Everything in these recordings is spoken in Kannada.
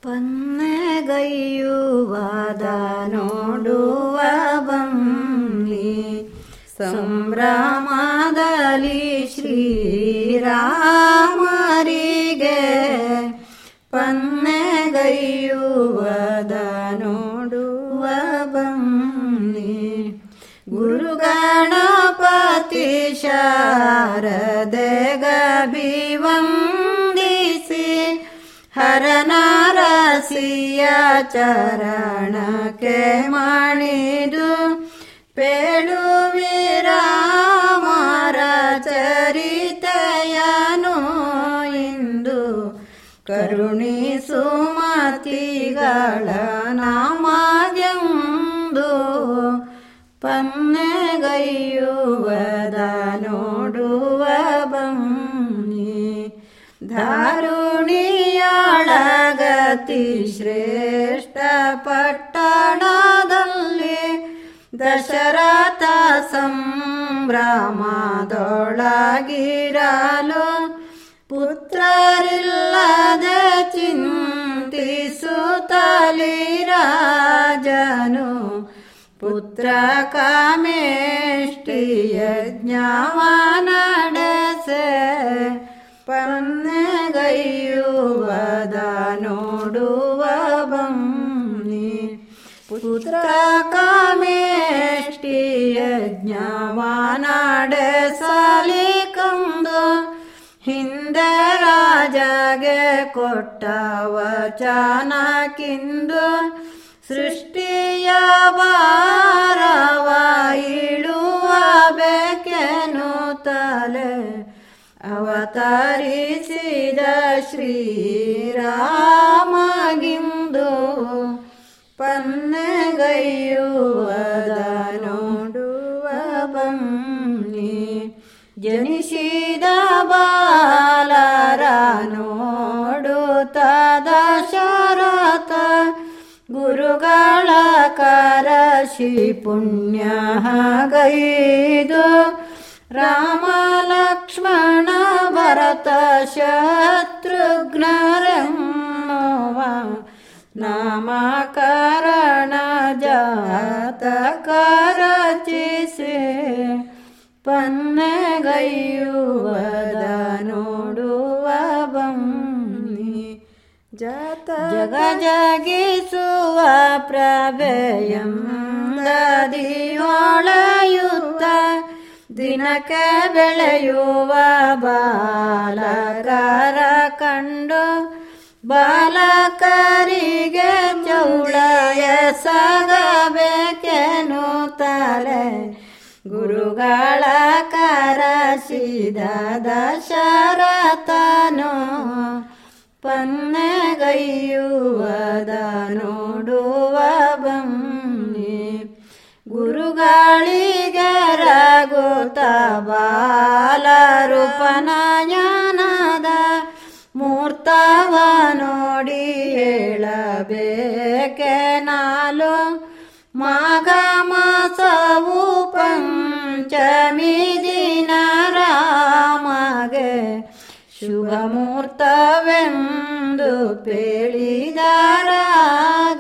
ಪನ್ನೆಗೈಯುವದ ನೋಡುವ ಬನ್ನಿ ಸಂಭ್ರಮದಲ್ಲಿ ಶ್ರೀರಾಮರಿಗೆ ಪನ್ನೆಗೈಯುವದ ನೋಡುವ ಬನ್ನಿ ಗುರು ಗಣಪತಿ ಶಾರದೆಗ ವಂದಿಸಿ ಹರನರಸಿಯ ಚರಣಕ್ಕೆ ಮಣಿದು ಪೇಳುವಿರಾಮರ ಚರಿತೆಯನು ಇಂದು ಕರುಣಿಸು ಮತಿಗಳ ನಾಮಗೆಂದು ಪನ್ನೆಗೈಯುವದ ನೋಡುವ ಬನ್ನಿ ಧಾರುಣಿಯೊಳಗತಿ ಶ್ರೇಷ್ಠ ಪಟ್ಟಣದಲ್ಲಿ ದಶರಥ ಸಂಭ್ರಮದೊಳಗಿರಲು ಪುತ್ರರಿಲ್ಲದೆ ಚಿಂತಿಸುತ್ತಲಿ ರಾಜನು ಪುತ್ರ ಕಾಮೇಷ್ಟಿಯ ಜ್ಞಾವ ನಡೆಸೆ ಪನ್ನೆಗೈಯುವದ ನೋಡುವ ಬನ್ನಿ ಪುತ್ರ ಕಾಮೇಷ್ಟಿಯ ಜ್ಞಾವ ನಡೆಸಲಿ ಕಂದು ಹಿಂದೆ ರಾಜಗೆ ಕೊಟ್ಟ ವಚನಕ್ಕಿಂದು ಸೃಷ್ಟಿಯ ಭಾರವ ಇಳುವ ಬೇಕೆನು ತಲೆ ಅವತರಿಸಿದ ಶ್ರೀರಾಮಗಿಂದು ಪನ್ನೆಗೈಯುವದ ನೋಡುವ ಬನ್ನಿ ಜನಿಸಿದ ಬಾಲರ ನೋಡುತ್ತ ದಶರಥ ಗುರುಗಳ ಕರಶಿ ಪುಣ್ಯ ಗೈದು ರಾಮ ಲಕ್ಷ್ಮಣ ಭರತ ಶತ್ರುಘ್ನರೆನ್ನುವ ನಾಮಕರಣ ಜಾತಕ ರಚಿಸಿ ಪನ್ನೆಗೈಯುವದ ನೋಡುವ ಬನ್ನಿ ಜಾತ ಜಗ ಜಗಿಸುವ ಪ್ರಭೆಯಂದದಿಯೊಳೆಯುತ್ತ ದಿನಕ್ಕೆ ಬೆಳೆಯುವ ಬಾಲಕರ ಕಂಡು ಬಾಲಕರಿಗೆ ಚೌಳಯ ಸಗಬೇಕೆನು ತಲೆ ಗುರುಗಳ ಕರಸಿದ ದಶರಥನು ಪನ್ನೆಗೈಯುವದ ನೋಡುವ ಬನ್ನಿ ಗುರುಗಳಿಗೆ ರಘುತ ಬಾಲರೂಪನಯನದ ಮೂರ್ತವ ನೋಡಿ ಹೇಳಬೇಕೆ ನಾಲು ಮಾಘ ಮಾಸವು ಪಂಚಮಿ ದಿನ ರಾಮಗೆ ಶುಭ ಮುಹೂರ್ತವೆಂದು ಪೇಳಿದರಾಗ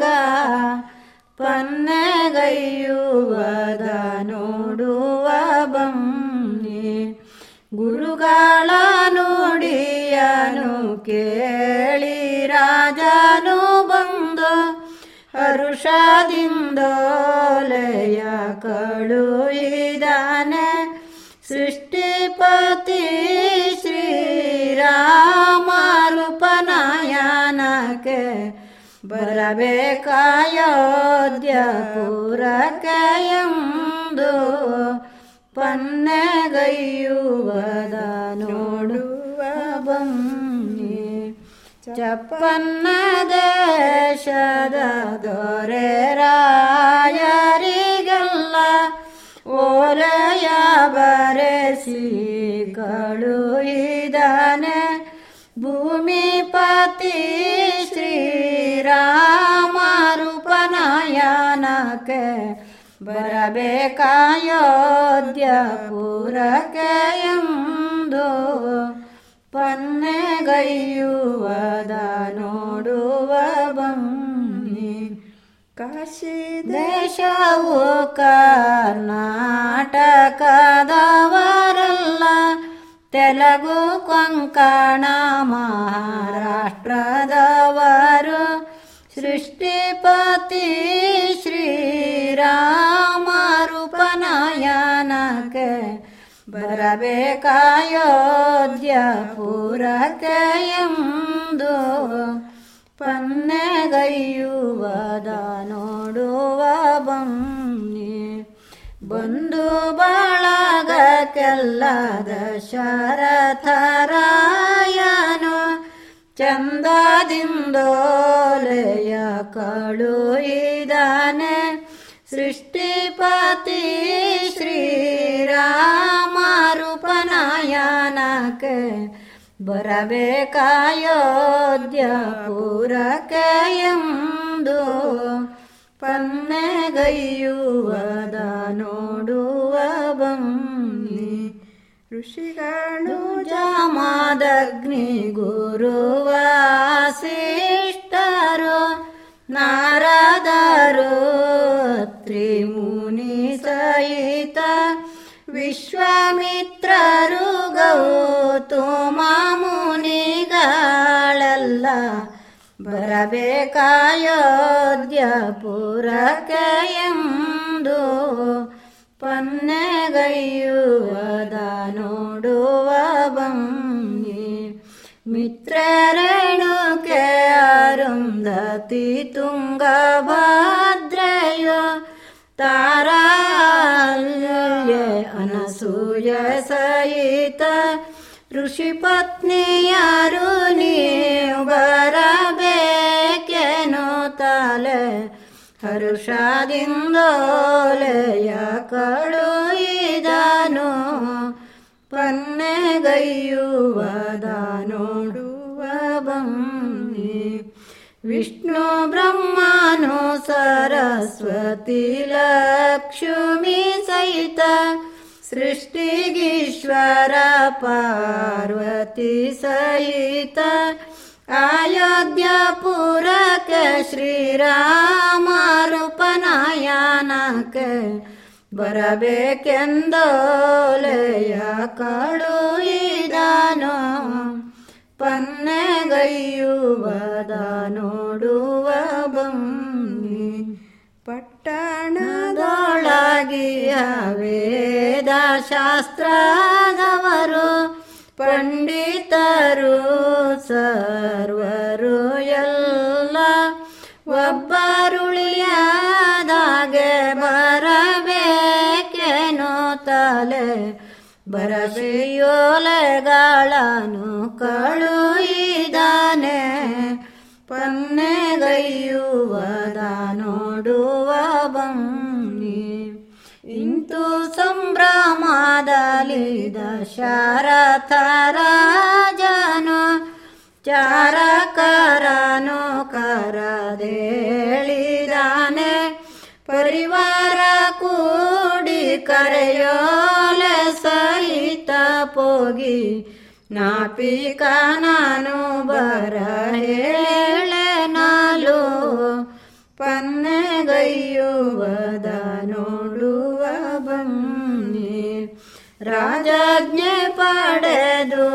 ಪನ್ನೆಗೈಯುವದ ನೋಡುವ ಬನ್ನಿ ಗುರುಗಳ ನುಡಿಯನು ಕೇಳಿ ರಾಜನು ಬಂದು ಹರುಷದಿಂದೋಲೆಯ ಕಳುಹಿದಾನೆ ಸೃಷ್ಟಿಪತಿ ಶ್ರೀರಾಮ ರೂಪನಯನಕ್ಕೆ ಬರಬೇಕಾಯೋಧ್ಯಪುರಕ್ಕೆ ಎಂದು ಪನ್ನೆಗೈಯುವದ ನೋಡುವ ಬನ್ನಿ ಚಪ್ಪನ್ನ ದೇಶದ ದೊರೆ ರಾಯರಿಗೆಲ್ಲ ಓಲೆಯ ಬರೆಸಿ ಕಳುಹಿದಾನೆ ಭೂಮಿಪತಿ ಶ್ರೀರಾಮ ರೂಪನಯನಕ್ಕೆ ಬರಬೇಕಾಯೋಧ್ಯಪುರಕ್ಕೆ ಎಂದು ಪನ್ನೆಗೈಯುವದ ನೋಡುವ ಬ ಕಾಶಿ ದೇಶವು ಕರ್ನಾಟಕದವರಲ್ಲ ತೆಲುಗು ಕೊಂಕಣ ಮಹಾರಾಷ್ಟ್ರದವರು ಸೃಷ್ಟಿಪತಿ ಶ್ರೀರಾಮ ರೂಪನಯನಕ್ಕೆ ಬರಬೇಕಾಯೋಧ್ಯ ಪುರಕ್ಕೆ ಎಂದು ಪನ್ನೆಗೈಯುವದ ನೋಡುವ ಬನ್ನಿ ಬಂದು ಬಳಗಕ್ಕೆಲ್ಲ ದಶರಥರಾಯನು ಚಂದದಿಂದೋಲೆಯ ಕಳುಹಿದಾನೆ ಸೃಷ್ಟಿಪತಿ ಶ್ರೀರಾಮ ರೂಪನಯನಕ್ಕೆ ಬರಬೇಕಾಯೋಧ್ಯ ಪುರಕ್ಕೆ ಎಂದು ಪನ್ನೆಗೈಯುವದ ನೋಡುವ ಬನ್ನಿ ಋಷಿಗಳು ಜಾಮಾದಗ್ನಿ ಗುರುವಾಸಿಷ್ಠರು ನಾರದರು ತ್ರಿಮುನಿ ಸಹಿತ ವಿಶ್ವಾಮಿತ್ರರು ಗೌತಮ ಮುನಿಗಳೆಲ್ಲ ಬರಬೇಕಾಯೋಧ್ಯ ಪುರಕ್ಕೆ ಎಂದು ಪನ್ನೆಗೈಯುವದ ನೋಡುವ ಬನ್ನಿ ಮಿತ್ರರೇಣುಕೆ ಅರುಂಧತಿ ತುಂಗಭದ್ರೆಯೋ ತಾರಾಲ್ಯ ಅನಸೂಯ ಸಹಿತ ಋಷಿ ಪತ್ನಿಯರು ನೀವು ಬರಬೇಕೆನು ತಲೆ ಹರುಷದಿಂದೋಲೆಯ ಕಳುಹಿದನು ಪನ್ನೆಗೈಯುವದ ನೋಡುವ ಬನ್ನಿ ವಿಷ್ಣು ಬ್ರಹ್ಮನು ಸರಸ್ವತಿ ಲಕ್ಷ್ಮಿ ಸಹಿತ ಸೃಷ್ಟಿಗೀಶ್ವರ ಪಾರ್ವತಿ ಸಹಿತ ಅಯೋಧ್ಯ ಪುರಕ್ಕೆ ಶ್ರೀರಾಮ ರೂಪನಯನಕ್ಕೆ ಬರಬೇಕೆಂದೋಲೆಯ ಕಳುಹಿದನು ಪನ್ನೆಗೈಯುವದ ನೋಡುವ ಬನ್ನಿ ಪಟ್ಟಣದೊಳಗಿಯ ವೇದ ಶಾಸ್ತ್ರದವರು ಪಂಡಿತರು ಸರ್ವರು ಎಲ್ಲ ಒಬ್ಬರುಳಿಯಾದಾಗೆ ಬರಬೇಕೆನೋ ತಲೆ ಬರಸಿಯೋಲೆಗಳನ್ನು ಕಳುಹಿದಾನೆ ಪನ್ನೆಗೈಯುವದ ನೋಡುವ ಬನ್ನಿ ಇಂತು ಸಂಭ್ರಮದಲ್ಲಿ ದಶರಥರಾಜನು ಚಾರಕರನು ಕರದೇಳಿದಾನೆ ಪರಿವಾರ ಕೂಡಿ ಕರೆಯೋಲೆ ಸಹಿತ ಪೋಗಿ ನಾಪಿಕ ನಾನು ಬರ ಹೇಳೆ ನಾಲು ಪನ್ನೆಗೈಯುವದ ನೋಡುವ ಬನ್ನಿ ರಾಜಜ್ಞೆ ಪಡೆದು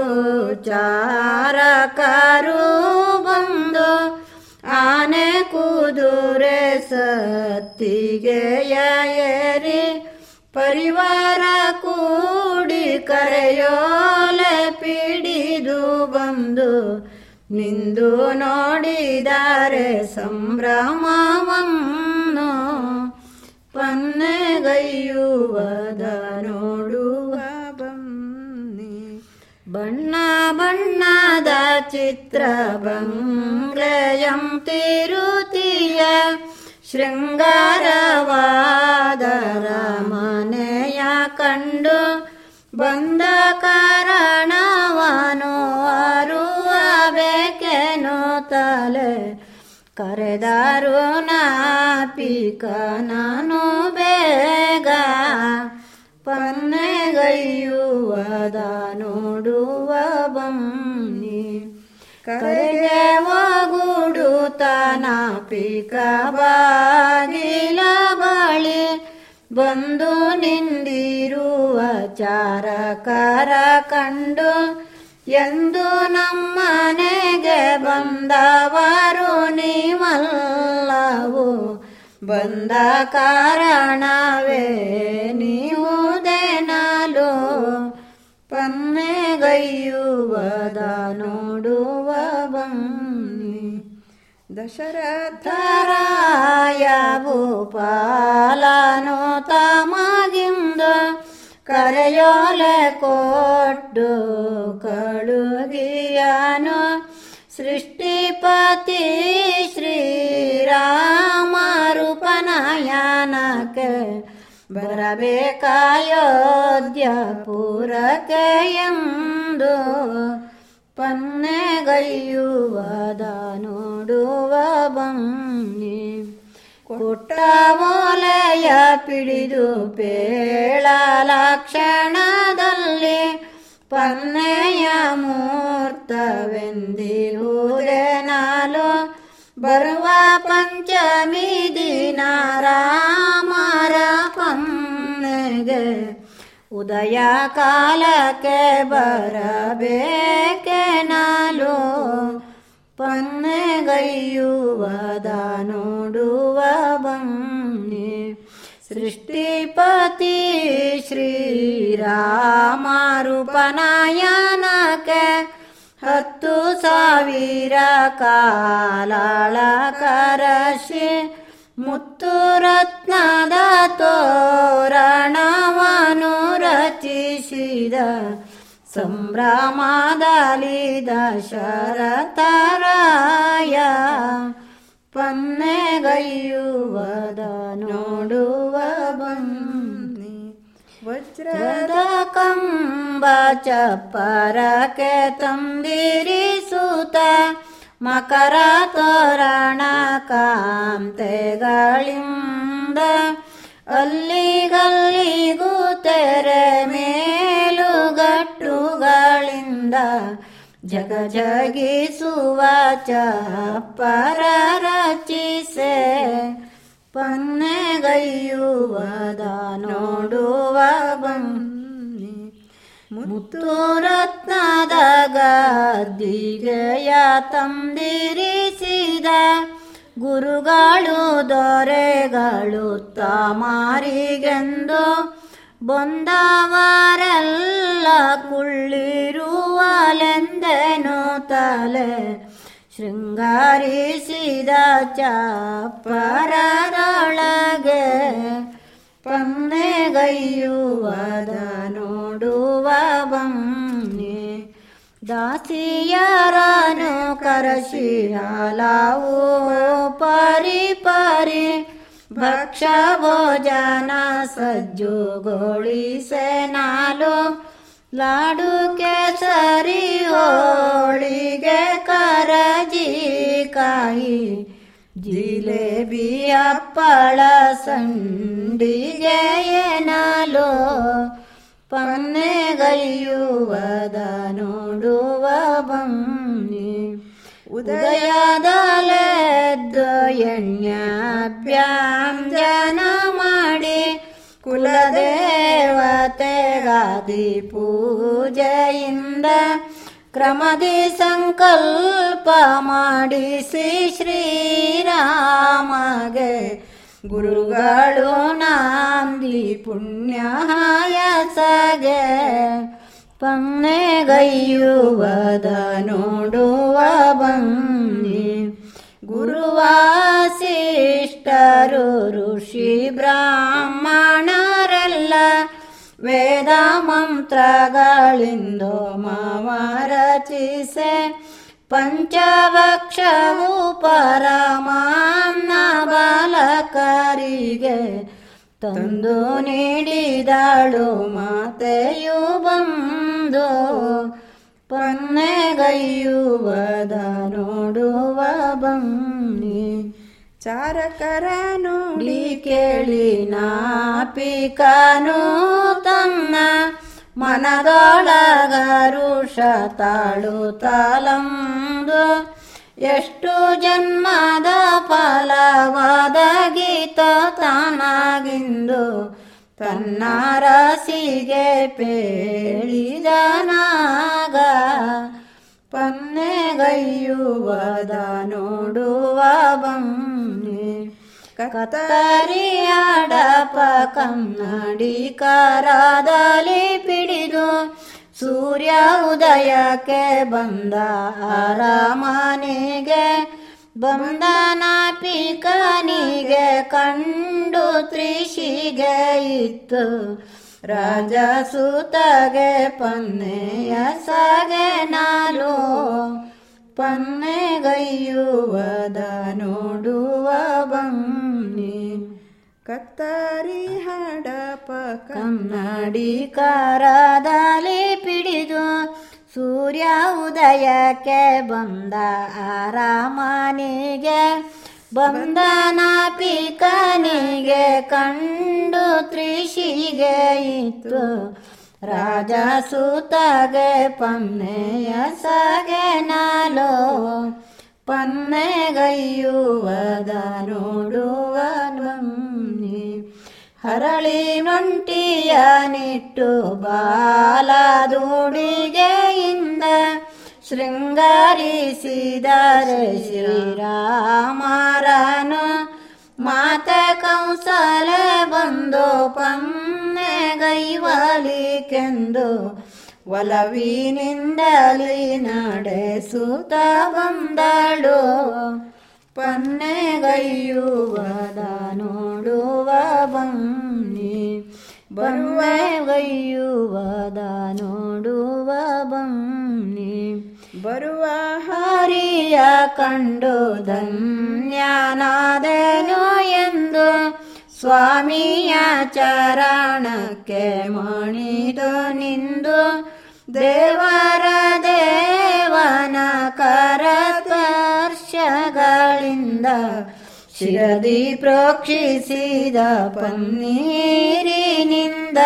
ಚಾರಕರು ಬಂದು ಆನೆ ಕುದುರೆ ಸತ್ತಿಗೆ ಏರಿ ಪರಿವಾರ ಕೂಡಿ ಕರೆಯೋಲೆ ಪಿಡಿದು ಬಂದು ನಿಂದು ನೋಡಿದರೆ ಸಂಭ್ರಮವನ್ನು ಪನ್ನೆಗೈಯುವದ ನೋಡುವ ಬನ್ನಿ ಬಣ್ಣ ಬಣ್ಣದ ಚಿತ್ರ ಬಂಗ್ಲೆಯಂ ತಿರುತಿಯ ಶೃಂಗಾರವಾದರ ಮನೆಯ ಕಂಡು ಬಂದ ಕಾರಣವನು ಅರುವಬೇಕೆನೋ ತಲೆ ಕರೆದಾರು ನಾಪಿಕ ನಾನು ಬೇಗ ಪನ್ನೆಗೈಯುವದ ನೋಡುವ ಬನ್ನಿ ಕರೆಗೆ ಒಗುಡು ತನಾಪಿಕ ಬಾಗಿಲ ಬಳಿ ಬಂದು ನಿಂದಿರುವ ಚಾರಕರ ಕಂಡು ಎಂದು ನಮ್ಮನೆಗೆ ಬಂದವರು ನೀವಲ್ಲವು ಬಂದ ಕಾರಣವೇ ನೀವುದೇನಲು ಪನ್ನೆಗೈಯುವದ ನೋಡುವ ಬನ್ನಿ ದಶರಥ ತರಾಯ ಭೂಪಾಲನು ತಮಗಿಂದು ಕರೆಯೋಲೆ ಕೊಟ್ಟು ಕಳುಗಿಯನು ಸೃಷ್ಟಿಪತಿ ಶ್ರೀರಾಮ ರೂಪನಯನಕ್ಕೆ ಬರಬೇಕಾಯೋಧ್ಯ ಪುರಕ್ಕೆ ಎಂದು ಪನ್ನೆಗೈಯುವದ ನೋಡುವ ಬನ್ನಿ ಕೊಟ್ಟ ಓಲೆಯ ಪಿಡಿದು ಪೇಳ ಲಕ್ಷಣದಲ್ಲಿ ಪನ್ನೆಯ ಮೂರ್ತವೆಂದಿರುವುದೇ ನಾಲು ಬರುವ ಪಂಚಮಿ ದಿನ ರಾಮರ ಪನ್ನೆಗೆ ಉದಯ ಕಾಲಕ್ಕೆ ಬರಬೇಕೆ ನಾಲು ಪನ್ನೆಗೈಯುವದ ನೋಡುವ ಬನ್ನಿ ಸೃಷ್ಟಿಪತಿ ಶ್ರೀರಾಮ ರೂಪನಾಯನಕ್ಕೆ ಹತ್ತು ಸಾವಿರ ಕಾಲಾಳ ಕರಶಿ ಮುತ್ತು ರತ್ನದ ತೋರಣವನು ರಚಿಸಿದ ಸಂಭ್ರಮದಲ್ಲಿ ದಶರಥರಾಯ ಪನ್ನೆಗೈಯುವದ ನೋಡುವ ಬನ್ನಿ ವಜ್ರದ ವಜ್ರದ ಕಂಬ ಚಪ್ಪರಕ್ಕೆ ತಂದಿರಿಸುತ್ತ ಮಕರ ತೋರಣ ಕಾಂತೆಗಳಿಂದ ಅಲ್ಲಿಗಲ್ಲಿಗೂ ತೆರೆ ಮೇಲುಗಟ್ಟುಗಳಿಂದ ಜಗ ಜಗಿಸುವ ಚಪ್ಪರ ರಚಿಸೆ ಪನ್ನೆಗೈಯುವದ ನೋಡುವ ಬನ್ನಿ ಮುತ್ತು ರತ್ನದ ಗದ್ದಿಗೆಯ ತಂದಿರಿಸಿದ ಗುರುಗಳು ದೊರೆಗಳು ತಮಾರಿಗೆಂದು ಬಂದವರೆಲ್ಲ ಕುಳ್ಳಿರುವಲೆಂದೆನು ತಲೆ ಶೃಂಗಾರಿಸಿದ ಚಾಪರದೊಳಗೆ ಪನ್ನೆಗೈಯುವದ ನೋಡುವ ಬನ್ನಿ ದಾಸಿಯರನು ಕರಸಿ ಹಲವು ಪರಿ ಪರಿ ಭಕ್ಷ ಭೋಜನ ಸಜ್ಜುಗೊಳಿಸೆ ನಾಲು ಲಾಡು ಕೇಸರಿ ಹೋಳಿಗೆ ಕರಜಿಕಾಯಿ ಜಿಲೇಬಿ ಅಪ್ಪಳ ಸಂಡಿಗೆ ಏನಲು ಪನ್ನೆಗೈಯುವದ ನೋಡುವ ಬನ್ನಿ ಉದಯದಲೆದ್ದು ಎಣ್ಯಾಭ್ಯಾಂಜನ ಮಾಡಿ ಕುಲದೇವತೆಗಾದಿ ಪೂಜೆಯಿಂದ ಕ್ರಮದಿ ಸಂಕಲ್ಪ ಮಾಡಿಸಿ ಶ್ರೀರಾಮಗೆ ಗುರುಗಳು ನಾಂದಿ ಪುಣ್ಯಯಸಗೆ ಪನ್ನೆಗೈಯುವದ ನೋಡುವ ಬನ್ನಿ ಗುರುವಾಸಿಷ್ಠರು ಋಷಿ ಬ್ರಾಹ್ಮಣರೆಲ್ಲ ವೇದ ಮಂತ್ರಗಳಿಂದೋ ಮಾವರಚಿಸೆ ಪಂಚಭಕ್ಷವು ಪರಮಾನ್ನ ಬಾಲಕರಿಗೆ ತಂದು ನೀಡಿದಳು ಮಾತೆಯು ಬಂದು ಪನ್ನೆಗೈಯುವದ ನೋಡುವ ಬನ್ನಿ ಚಾರಕರ ನೋಡಿ ನುಡಿ ಕೇಳಿ ನಾಪಿಕನು ತನ್ನ ಮನದೊಳಗರುಷ ತಾಳು ತಾಲಂದು ಎಷ್ಟು ಜನ್ಮದ ಫಲವಾದ ಗೀತ ತಾನಾಗಿಂದು ತನ್ನ ರಾಸಿಗೆ ಪೇಳಿದನಾಗ ಪನ್ನೆಗೈಯುವದ ನೋಡುವ ಬನ್ನಿ ಕತ್ತರಿ ಆಡಪ ಕನ್ನಡಿಕರಾದಲ್ಲಿ ಪಿಡಿದು ಸೂರ್ಯ ಉದಯಕ್ಕೆ ಬಂದ ಅರಮನೆಗೆ ಬಂದನ ಪಿಕನಿಗೆ ಕಂಡು ತ್ರಿಷಿಗೆ ಇತ್ತು ರಾಜ ಸೂತಗೆ ಪನ್ನೆಯ ಸಗೆ ನಾಲು ಪನ್ನೆಗೈಯುವದ ನೋಡುವ ಬನ್ನಿ ಕತ್ತರಿ ಹಡಪ ಕನ್ನಡಿಕರದಲ್ಲಿ ಪಿಡಿದು ಸೂರ್ಯ ಉದಯಕ್ಕೆ ಬಂದ ಅರಮನೆಗೆ ಬಂದನ ಪಿಕನಿಗೆ ಕಂಡು ತ್ರಿಷಿಗೆ ಇತ್ತು ರಾಜ ಸೂತಗೆ ಪನ್ನೆಯ ಸಗೆ ನಾಲೋ ಪನ್ನೆಗೈಯುವದ ನೋಡುವ ಬನ್ನಿ ಹರಳಿ ನೊಂಟಿಯ ನಿಟ್ಟು ಬಾಲದುಡಿಗೆಯಿಂದ ಶೃಂಗಾರಿಸಿದರೆ ಶ್ರೀರಾಮರನು ಮಾತ ಕೌಸಲ ಬಂದು ಪನ್ನೆಗೈವಲಿಕೆಂದು ಒಲವಿನಿಂದಲಿ ನಡೆಸುತ್ತ ಬಂದಳು ಪನ್ನೆಗೈಯುವದ ನೋಡುವ ಬನ್ನಿ ಬನ್ನೆಗೈಯುವದ ನೋಡುವ ಬನ್ನಿ ಬರುವ ಹರಿಯ ಕಂಡು ಧನ್ಯನಾದೆನು ಎಂದು ಸ್ವಾಮಿಯ ಚರಣಕ್ಕೆ ಮಣಿದು ನಿಂದು ದೇವರ ದೇವನ ಕರಸ್ಪರ್ಶಗಳಿಂದ ಶಿರದಿ ಪ್ರೋಕ್ಷಿಸಿದ ಪನ್ನೀರಿನಿಂದ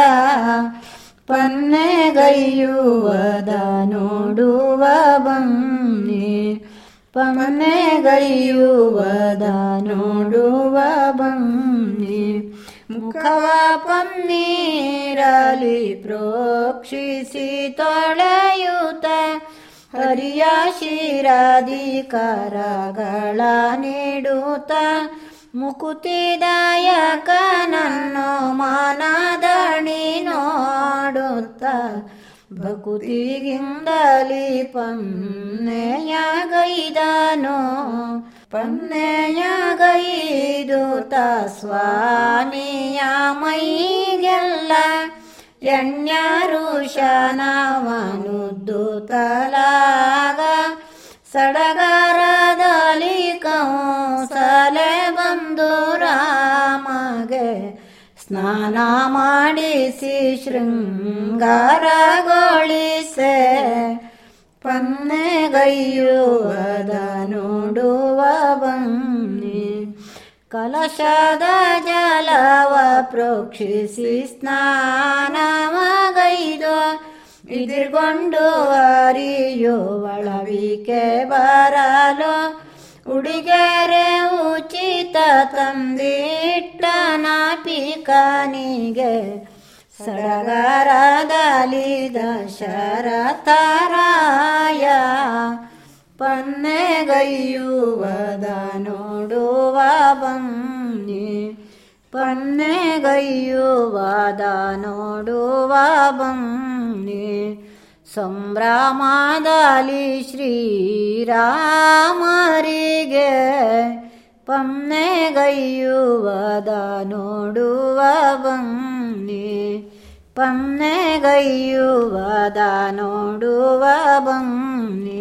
ಪನ್ನೆಗೈಯುವದ ನೋಡುವ ಬನ್ನಿ ಪನ್ನೆಗೈಯುವದ ನೋಡುವ ಬನ್ನಿ ಮುಖವ ಪನ್ನೀರಲಿ ಪ್ರೋಕ್ಷಿಸಿ ತೊಳೆಯುತ್ತ ಹರಿಯ ಶಿರಾಧಿಕಾರಗಳ ನೀಡುತ್ತ ಮುಕುತಿದಾಯಕನನ್ನು ಮಾನದಣಿ ನೋಡುತ್ತ ಭಕುತಿಗಿಂದಲಿ ಪನ್ನೆಯ ಗೈದನು ಪನ್ನೆಯ ಗೈದುತ ಸ್ವಾಮಿಯ ಮೈಗೆಲ್ಲ ಎಣ್ಯರುಷನವನುದ್ದು ತಲಾಗ ಸಡಗರದಲ್ಲಿ ಕೌಸಲೆ ಬಂದು ರಾಮಗೆ ಸ್ನಾನ ಮಾಡಿಸಿ ಶೃಂಗಾರಗೊಳಿಸೆ ಪನ್ನೆಗೈಯುವದ ನೋಡುವ ಬನ್ನಿ ಕಲಶದ ಜಲವ ಪ್ರೋಕ್ಷಿಸಿ ಸ್ನಾನವಗೈದು ಇದಿರ್ಕೊಂಡು ಅರಿಯೋ ಒಳವಿಕೆ ಬರಲು ಉಡಿಗೆರೆ ಉಚಿತ ತಂದಿಟ್ಟನ ಪಿಕನಿಗೆ ಸಡಗರದಲ್ಲಿ ದಶರಥರಾಯ ಪನ್ನೆಗೈಯುವದ ನೋಡುವ ಬನ್ನಿ ಪನ್ನೆಗೈಯುವದ ನೋಡುವ ಬನ್ನಿ ಸಂಭ್ರಮದಲ್ಲಿ ಶ್ರೀರಾಮರಿಗೆ ಪನ್ನೆಗೈಯುವದ ನೋಡುವ ಬನ್ನಿ ಪನ್ನೆಗೈಯುವದ ನೋಡುವ ಬನ್ನಿ